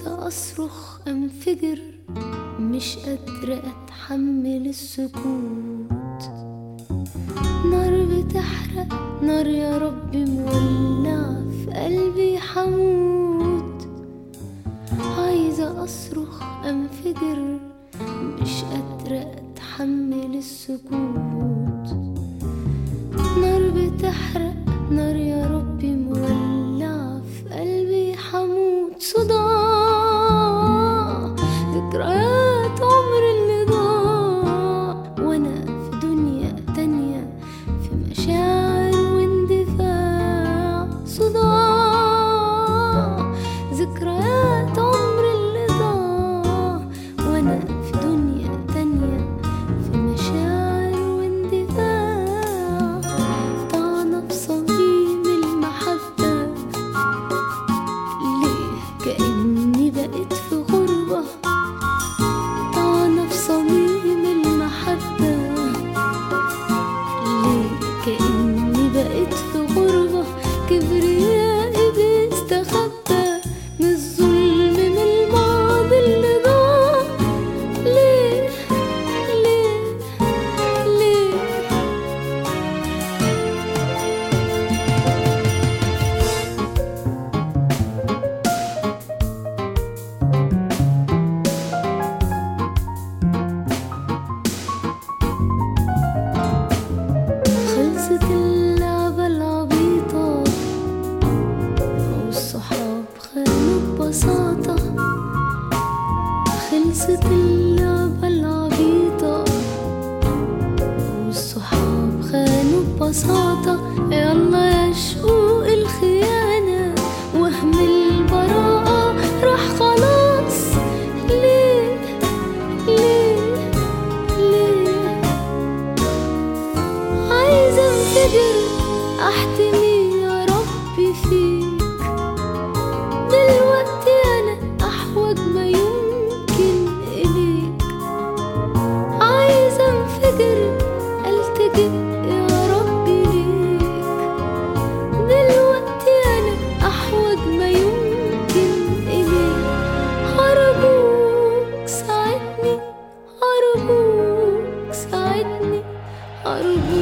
عايزة أصرخ أنفجر مش قادرة أتحمل السكوت نار بتحرق نار يا رب مولعة في قلبي حموت عايزة أصرخ أنفجر مش قادرة أتحمل السكوت نار بتحرق نار يا ربي مولعة في قلبي حموت صداع ذكريات عمر اللي ضاع وانا في دنيا تانية في مشاعر واندفاع صداع ذكريات عمر اللي ضاع وانا في دنيا تانية في مشاعر واندفاع طعنة في صميم المحبة ليه كأني بقيت في غربة طعنة في صميم المحبة ليه كأني بقيت في غربة كبريائي بيستخبى من الظلم من الماضي اللي ضاع ليه ليه ليه خلصت اللعبة العبيطة والصحاب خانوا ببساطة خلصت اللعبة العبيطة والصحاب خانوا ببساطة يلا يا شقوق الخيانة وهم البراءة راح خلاص ليه ليه ليه عايزة انفجر احتمي يا ربي فيك دلوقتي انا احوج ما يمكن اليك عايزة انفجر التجئ يا ربي ليك دلوقتي انا احوج ما يمكن اليك ارجوك ساعدني ارجوك ساعدني أرجوك